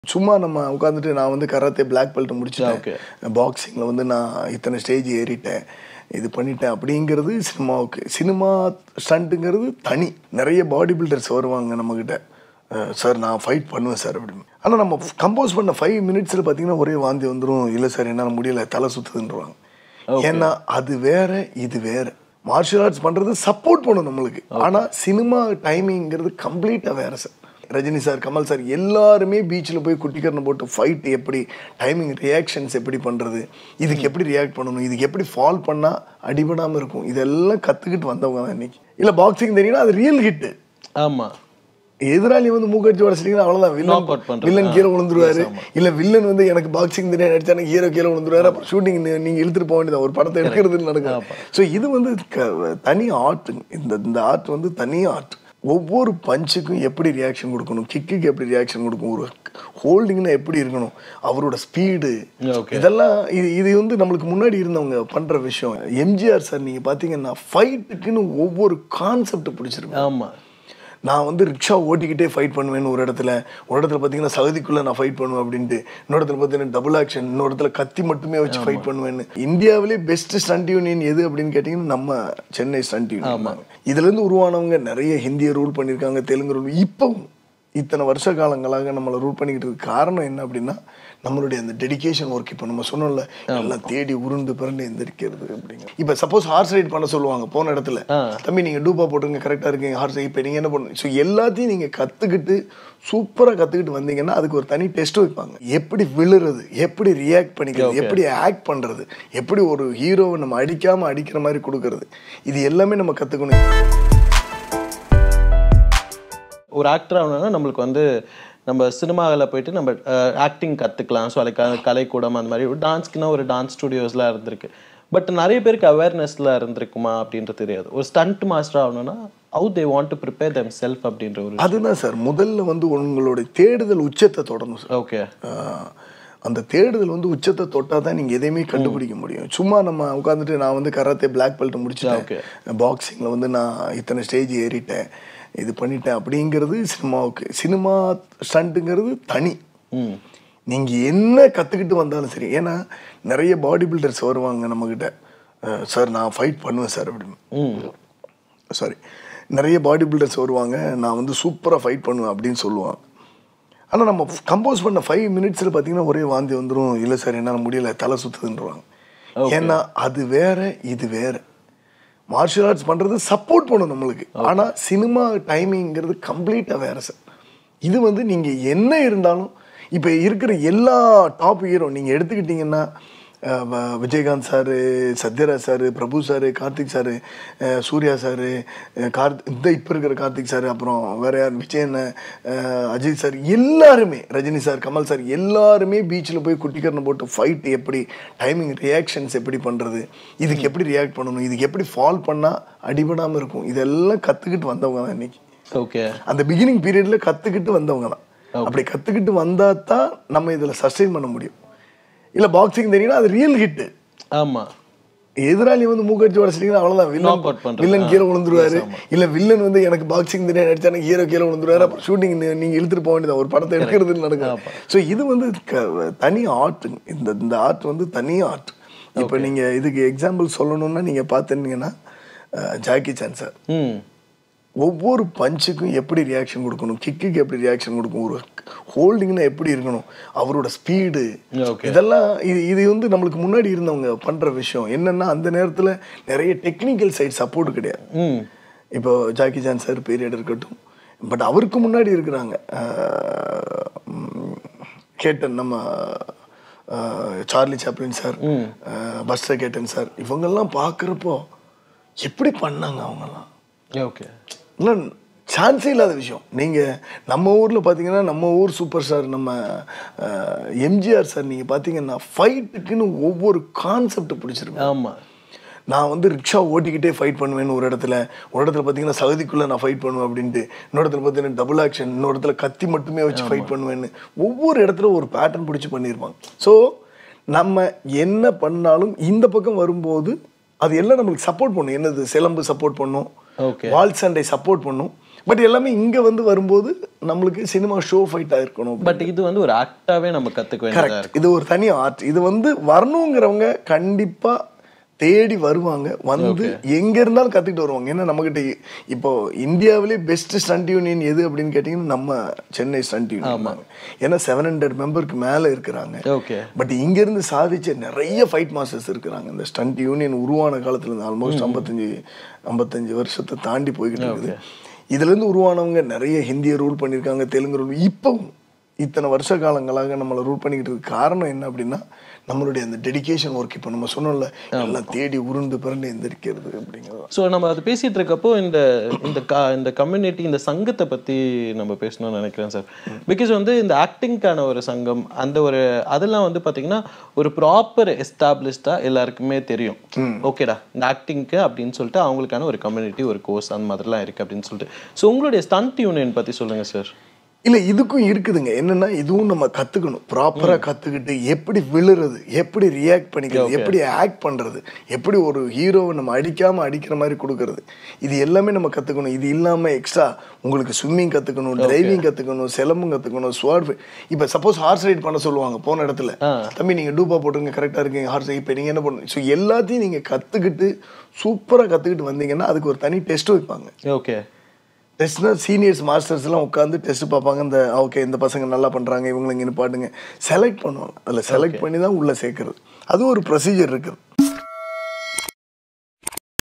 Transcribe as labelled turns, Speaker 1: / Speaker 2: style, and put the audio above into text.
Speaker 1: சும்மா நம்ம உட்காந்துட்டு நான் வந்து கராத்தே பிளாக் பெல்ட்
Speaker 2: Okay.
Speaker 1: முடிச்சிட்டேன் பாக்ஸிங்கில் வந்து நான் இத்தனை ஸ்டேஜ் ஏறிட்டேன் இது பண்ணிட்டேன் அப்படிங்கிறது சினிமாவுக்கு சினிமா ஸ்டண்ட்டுங்கிறது தனி நிறைய பாடி பில்டர்ஸ் வருவாங்க நம்மக்கிட்ட சார் நான் ஃபைட் பண்ணுவேன் சார் அப்படின்னு ஆனால் நம்ம கம்போஸ் பண்ண ஃபைவ் மினிட்ஸில் பார்த்தீங்கன்னா ஒரே வாந்தி வந்துடும் இல்லை சார் என்னால் முடியல தலை சுற்றுதுன்றவாங்க ஏன்னா அது வேற இது வேற மார்ஷியல் ஆர்ட்ஸ் பண்ணுறது சப்போர்ட் பண்ணும் நம்மளுக்கு ஆனால் சினிமா டைமிங்கிறது கம்ப்ளீட்டாக வேற sir Rajini sir Kamal sir எல்லாருமே பீச்சில் போய் குட்டிக்கரணை போட்டு ஃபைட் எப்படி டைமிங் ரியாக்ஷன்ஸ் எப்படி பண்ணுறது இதுக்கு எப்படி ரியாக்ட் பண்ணணும் இதுக்கு எப்படி ஃபால் பண்ணால் அடிபடாமல் இருக்கும் இதெல்லாம் கற்றுக்கிட்டு வந்தவங்க தான் இன்னைக்கு இல்லை பாக்ஸிங் தெரியும்னா அது ரியல் ஹிட்டு
Speaker 2: ஆமா
Speaker 1: எதிராளி வந்து மூக்கடிச்சு உடச்சிட்டீங்கன்னா அவ்வளோதான்
Speaker 2: Knock out
Speaker 1: வில்லன்
Speaker 2: பண்றது.
Speaker 1: வில்லன்
Speaker 2: ஆ.
Speaker 1: கீழே விழுந்துருவாரு
Speaker 2: Yes, ஆமா.
Speaker 1: இல்ல வில்லன் வந்து எனக்கு பாக்ஸிங் தெரியும் நடிச்சானே ஹீரோ கீழே விழுந்துருவாரு அப்புறம் ஷூட்டிங் நீங்க இழுத்துட்டு போக வேண்டியது ஒரு படத்தை எடுக்கிறது நடக்கும் ஸோ இது வந்து க- தனி ஆர்ட் இந்த இந்த ஆர்ட் வந்து தனி ஆர்ட் ஒவ்வொரு பஞ்சுக்கும் எப்படி ரியாக்ஷன் கொடுக்கணும் கிக்குக்கு எப்படி ரியாக்ஷன் கொடுக்கும் ஒரு ஹோல்டிங்னா எப்படி இருக்கணும் அவரோட ஸ்பீடு
Speaker 2: Okay.
Speaker 1: இதெல்லாம் இது இது வந்து நம்மளுக்கு முன்னாடி இருந்தவங்க பண்ற விஷயம் எம்ஜிஆர் சார் நீங்க பாத்தீங்கன்னா ஃபைட்டுக்குன்னு ஒவ்வொரு கான்செப்ட் பிடிச்சிருக்கு
Speaker 2: ஆமா
Speaker 1: நான் வந்து ரிக்ஷா ஓட்டிக்கிட்டே ஃபைட் பண்ணுவேன் ஒரு இடத்துல ஒரு இடத்துல பார்த்தீங்கன்னா சகதிக்குள்ளே நான் ஃபைட் பண்ணுவேன் அப்படின்ட்டு இன்னொரு இடத்துல பார்த்தீங்கன்னா டபுள் ஆக்ஷன் இன்னொரு இடத்துல கத்தி மட்டுமே வச்சு ஃபைட் பண்ணுவேன்னு இந்தியாவிலே பெஸ்ட் ஸ்டண்ட் யூனியன் எது அப்படின்னு கேட்டிங்கன்னா நம்ம சென்னை ஸ்டண்ட் யூனியன் இதுலேருந்து உருவானவங்க நிறைய ஹிந்தியை ரூல் பண்ணியிருக்காங்க தெலுங்கு ரூல் இப்போவும் இத்தனை வருஷ காலங்களாக நம்மளை ரூல் பண்ணிக்கிட்டு இருக்க காரணம் என்ன அப்படின்னா நம்மளுடைய அந்த டெடிகேஷன் ஒர்க் இப்போ நம்ம சொன்னோம்ல எல்லாம் தேடி உருண்டு பிறண்டு எந்திரிக்கிறது அப்படிங்க இப்போ சப்போஸ் ஹார்ஸ் ரைட் பண்ண சொல்லுவாங்க போன இடத்துல தம்பி நீங்கள் டூப்பா போட்டுருங்க கரெக்டாக இருக்கீங்க ஹார்ஸ் இப்போ நீங்கள் என்ன பண்ணணும் ஸோ எல்லாத்தையும் நீங்கள் கற்றுக்கிட்டு சூப்பராக கற்றுக்கிட்டு வந்தீங்கன்னா அதுக்கு ஒரு தனி டெஸ்ட் வைப்பாங்க எப்படி விழுறது எப்படி ரியாக்ட் பண்ணிக்கிறது எப்படி ஆக்ட் பண்ணுறது எப்படி ஒரு ஹீரோவை நம்ம அடிக்காமல் அடிக்கிற மாதிரி கொடுக்கறது இது எல்லாமே நம்ம கற்றுக்கணும்
Speaker 2: ஒரு ஆக்டர் ஆகணும்னா நம்மளுக்கு வந்து நம்ம சினிமாவில் போயிட்டு நம்ம ஆக்டிங் கற்றுக்கலாம் ஸோ அதுக்கு கலைக்கூடம் அந்த மாதிரி ஒரு டான்ஸ்க்குனா ஒரு டான்ஸ் ஸ்டுடியோஸ்லாம் இருந்திருக்கு பட் நிறைய பேருக்கு அவேர்னஸ்லாம் இருந்திருக்குமா அப்படின்றது தெரியாது ஒரு ஸ்டண்ட் மாஸ்டர் ஆகணும்னா how they want to prepare them self அப்படின்ற ஒரு
Speaker 1: அதுதான் சார் முதல்ல வந்து உங்களுடைய தேடுதல் உச்சத்தை தொடணும் சார்
Speaker 2: ஓகே
Speaker 1: ஆஹ் அந்த தேடுதல் வந்து உச்சத்தை தொட்டால் தான் நீங்கள் எதையுமே கண்டுபிடிக்க முடியும் சும்மா நம்ம உட்காந்துட்டு நான் வந்து கராத்தே பிளாக் பெல்ட்
Speaker 2: Okay.
Speaker 1: முடிச்சிட்டேன் பாக்ஸிங்கில் வந்து நான் இத்தனை ஸ்டேஜ் ஏறிட்டேன் இது பண்ணிட்டேன் அப்படிங்கிறது சினிமாவுக்கு சினிமா ஸ்டண்ட்டுங்கிறது தனி
Speaker 2: ம்
Speaker 1: நீங்கள் என்ன கற்றுக்கிட்டு வந்தாலும் சரி ஏன்னா நிறைய பாடி பில்டர்ஸ் வருவாங்க நம்மக்கிட்ட சார் நான் ஃபைட் பண்ணுவேன் சார் அப்படின்னு
Speaker 2: ம்
Speaker 1: சாரி நிறைய பாடி பில்டர்ஸ் வருவாங்க நான் வந்து சூப்பராக ஃபைட் பண்ணுவேன் அப்படின்னு சொல்லுவாங்க ஆனால் நம்ம கம்போஸ் பண்ண ஃபைவ் மினிட்ஸில் பார்த்தீங்கன்னா ஒரே வாந்தி வந்துடும் இல்லை சார் என்னால் முடியல தலை சுற்றுதுன்றவாங்க ஏன்னா அது வேற இது வேற மார்ஷியல் ஆர்ட்ஸ் பண்ணுறது சப்போர்ட் பண்ணும் நம்மளுக்கு ஆனால் சினிமா டைமிங்கிறது கம்ப்ளீட்டாக வேற சார் இது வந்து நீங்கள் என்ன இருந்தாலும் இப்போ இருக்கிற எல்லா டாப் ஹீரோ நீங்கள் எடுத்துக்கிட்டிங்கன்னா அஹ், வ- Vijayakanth sir Sathyaraj sir Prabhu sir Karthik sir அஹ், சூர்யா சாரு அஹ், கார்த் இந்த இப்போ இருக்கிற கார்த்திக் சார் அப்புறம் வேற யார் விஜயன் அஹ், அஜித் சார் எல்லாருமே ரஜினி சார் கமல் சார் எல்லாருமே பீச்சில் போய் குட்டிக்கரணை போட்டு ஃபைட் எப்படி டைமிங் ரியாக்ஷன்ஸ் எப்படி பண்ணுறது இதுக்கு எப்படி ரியாக்ட் பண்ணணும் இதுக்கு எப்படி ஃபால் பண்ணால் அடிபடாமல் இருக்கும் இதெல்லாம் கற்றுக்கிட்டு வந்தவங்க தான் இன்னைக்கு
Speaker 2: ஓகே
Speaker 1: அந்த பிகினிங் பீரியட்ல கத்துக்கிட்டு வந்தவங்க தான் அப்படி கத்துக்கிட்டு வந்தா தான் நம்ம இதுல சஸ்டெயின் பண்ண முடியும் இல்ல பாக்ஸிங் தெரியும்னா அது ரியல் ஹிட்
Speaker 2: ஆமா
Speaker 1: எதிராளி வந்து மூக்கடிச்சு உடச்சிட்டீங்கன்னா அவ்வளவுதான்
Speaker 2: Knock out
Speaker 1: வில்லன்
Speaker 2: பண்றது.
Speaker 1: வில்லன் கீழே
Speaker 2: ஆ.
Speaker 1: விழுந்துருவாரு
Speaker 2: Yes, ஆமா.
Speaker 1: இல்ல வில்லன் வந்து எனக்கு பாக்ஸிங் தெரியும் நடிச்சானே ஹீரோ கீழே விழுந்துருவாரு அப்புறம் ஷூட்டிங் நீங்க இழுத்துட்டு போக வேண்டியது ஒரு படத்தை எடுக்கிறது நடக்கும் ஸோ இது வந்து க- தனி ஆர்ட் இந்த இந்த ஆர்ட் வந்து தனி ஆர்ட் இப்போ நீங்க இதுக்கு எக்ஸாம்பிள் சொல்லணும்னா நீங்க பார்த்துருந்தீங்கன்னா ஜாக்கி சான் சார்
Speaker 2: ம்
Speaker 1: ஒவ்வொரு பஞ்சுக்கும் எப்படி ரியாக்ஷன் கொடுக்கணும் கிக்குக்கு எப்படி ரியாக்ஷன் கொடுக்கும் ஒரு ஹோல்டிங்னா எப்படி இருக்கணும் அவரோட ஸ்பீடு
Speaker 2: Okay.
Speaker 1: இதெல்லாம் இது இது வந்து நம்மளுக்கு முன்னாடி இருந்தவங்க பண்ற விஷயம் என்னன்னா அந்த நேரத்துல நிறைய டெக்னிக்கல் சைட் சப்போர்ட் கிடையாது
Speaker 2: ம்
Speaker 1: இப்போ ஜாக்கி ஜான் சார் பீரியட் இருக்கட்டும் பட் அவருக்கு முன்னாடி இருக்கிறாங்க அஹ், ம், கேட்டன் நம்ம அஹ், சார்லி சாப்ளின் சார் அஹ், பஸ்டர் கேட்டன் சார் இவங்கெல்லாம் பார்க்குறப்போ எப்படி பண்ணாங்க அவங்கெல்லாம்
Speaker 2: ஓகே
Speaker 1: இல்லை சான்ஸே இல்லாத விஷயம் நீங்கள் நம்ம ஊரில் பார்த்தீங்கன்னா நம்ம ஊர் சூப்பர் ஸ்டார் நம்ம அஹ், எம்ஜிஆர் சார் நீங்கள் பார்த்தீங்கன்னா ஃபைட்டுக்குன்னு ஒவ்வொரு கான்செப்ட் பிடிச்சிருக்கு
Speaker 2: ஆமா
Speaker 1: நான் வந்து ரிக்ஷா ஓட்டிக்கிட்டே ஃபைட் பண்ணுவேன்னு ஒரு இடத்துல ஒரு இடத்துல பார்த்தீங்கன்னா சகதிக்குள்ளே நான் ஃபைட் பண்ணுவேன் அப்படின்ட்டு இன்னொரு இடத்துல பார்த்தீங்கன்னா டபுள் ஆக்ஷன் இன்னொரு இடத்துல கத்தி மட்டுமே வச்சு ஃபைட் பண்ணுவேன்னு ஒவ்வொரு இடத்துல ஒரு பேட்டர்ன் பிடிச்சி பண்ணியிருப்பாங்க ஸோ நம்ம என்ன பண்ணாலும் இந்த பக்கம் வரும்போது அது எல்லாம் நம்மளுக்கு சப்போர்ட் பண்ணும் என்னது சிலம்பு சப்போர்ட் பண்ணும்
Speaker 2: ஓகே
Speaker 1: வால் சண்டை சப்போர்ட் பண்ணும் பட் எல்லாமே இங்க வந்து வரும்போது நம்மளுக்கு சினிமா ஷோ ஃபைட்டாக இருக்கணும்
Speaker 2: பட் இது வந்து ஒரு ஆக்டாவே நம்ம கத்துக்க வேண்டியதா இருக்கு
Speaker 1: கரெக்ட் இது ஒரு தனி ஆர்ட் இது வந்து வரணுங்கிறவங்க கண்டிப்பா தேடி வருவாங்க வந்து எங்க இருந்தாலும் கத்துக்கிட்டு வருவாங்க ஏன்னா நம்மகிட்ட இ- இப்போ இந்தியாவிலே பெஸ்ட் ஸ்டண்ட் யூனியன் எது அப்படின்னு கேட்டிங்கன்னா நம்ம சென்னை ஸ்டண்ட் யூனியன் ஏன்னா செவன் ஹண்ட்ரட் மெம்பருக்கு மேல இருக்கிறாங்க
Speaker 2: ஓகே
Speaker 1: பட் இங்க இருந்து சாதிச்ச நிறைய ஃபைட் மாஸ்டர்ஸ் இருக்கிறாங்க இந்த ஸ்டண்ட் யூனியன் உருவான காலத்துல இருந்து ஆல்மோஸ்ட் ஐம்பத்தஞ்சு ஐம்பத்தஞ்சு வருஷத்தை தாண்டி போய்கிட்டு இருக்குது இதுல இருந்து உருவானவங்க நிறைய ஹிந்தியை ரூல் பண்ணியிருக்காங்க தெலுங்கு ரூல் இப்பவும் இத்தனை வருஷ காலங்களாக நம்மளை ரூல் பண்ணிக்கிட்டு இருக்க காரணம் என்ன அப்படின்னா நம்மளுடைய அந்த டெடிகேஷன் ஒர்க் இப்போ நம்ம சொன்னோம்ல எல்லாம் தேடி உருண்டு பிறண்டு எந்திரிக்கிறது அப்படிங்கிறது
Speaker 2: ஸோ நம்ம அது பேசிட்டு இருக்கப்போ இந்த இந்த க இந்த கம்யூனிட்டி இந்த சங்கத்தை பத்தி நம்ம பேசணும்னு நினைக்கிறேன் சார் பிகாஸ் வந்து இந்த ஆக்டிங்க்கான ஒரு சங்கம் அந்த ஒரு அதெல்லாம் வந்து பாத்தீங்கன்னா ஒரு ப்ராப்பர் எஸ்டாப்ளிஷ்டா எல்லாருக்குமே தெரியும் ஓகேடா இந்த ஆக்டிங்க்கு அப்படின்னு சொல்லிட்டு அவங்களுக்கான ஒரு கம்யூனிட்டி ஒரு கோர்ஸ் அந்த மாதிரிலாம் இருக்கு அப்படின்னு சொல்லிட்டு ஸோ உங்களுடைய ஸ்டண்ட் யூனியன் பத்தி சொல்லுங்க சார்
Speaker 1: இல்ல இதுக்கும் இருக்குதுங்க என்னன்னா இதுவும் நம்ம கத்துக்கணும் ப்ராப்பரா கத்துக்கிட்டு எப்படி விழுறது எப்படி ரியாக்ட் பண்ணிக்கிறது எப்படி ஆக்ட் பண்றது எப்படி ஒரு ஹீரோவை நம்ம அடிக்காம அடிக்கிற மாதிரி கொடுக்கறது இது எல்லாமே நம்ம கத்துக்கணும் இது இல்லாம எக்ஸ்ட்ரா உங்களுக்கு ஸ்விம்மிங் கத்துக்கணும் டிரைவிங் கத்துக்கணும் சிலம்பம் கத்துக்கணும் ஸ்வாட் இப்ப சப்போஸ் ஹார்ஸ் ரைட் பண்ண சொல்லுவாங்க போன இடத்துல தம்பி நீங்க டூபா போட்டுருங்க கரெக்டா இருக்கீங்க ஹார்ஸ் இப்ப நீங்க என்ன பண்ணணும் ஸோ எல்லாத்தையும் நீங்க கத்துக்கிட்டு சூப்பரா கத்துக்கிட்டு வந்தீங்கன்னா அதுக்கு ஒரு தனி டெஸ்ட் வைப்பாங்க
Speaker 2: ஓகே
Speaker 1: டெஸ்ட்னா சீனியர்ஸ் மாஸ்டர்ஸ்லாம் உட்காந்து டெஸ்ட் பார்ப்பாங்க இந்த ஓகே இந்த பசங்க நல்லா பண்ணுறாங்க இவங்களை இங்கே பாட்டுங்க செலக்ட் பண்ணுவாங்க அதில் செலக்ட் பண்ணி தான் உள்ளே சேர்க்கறது அது ஒரு ப்ரொசீஜர் இருக்குது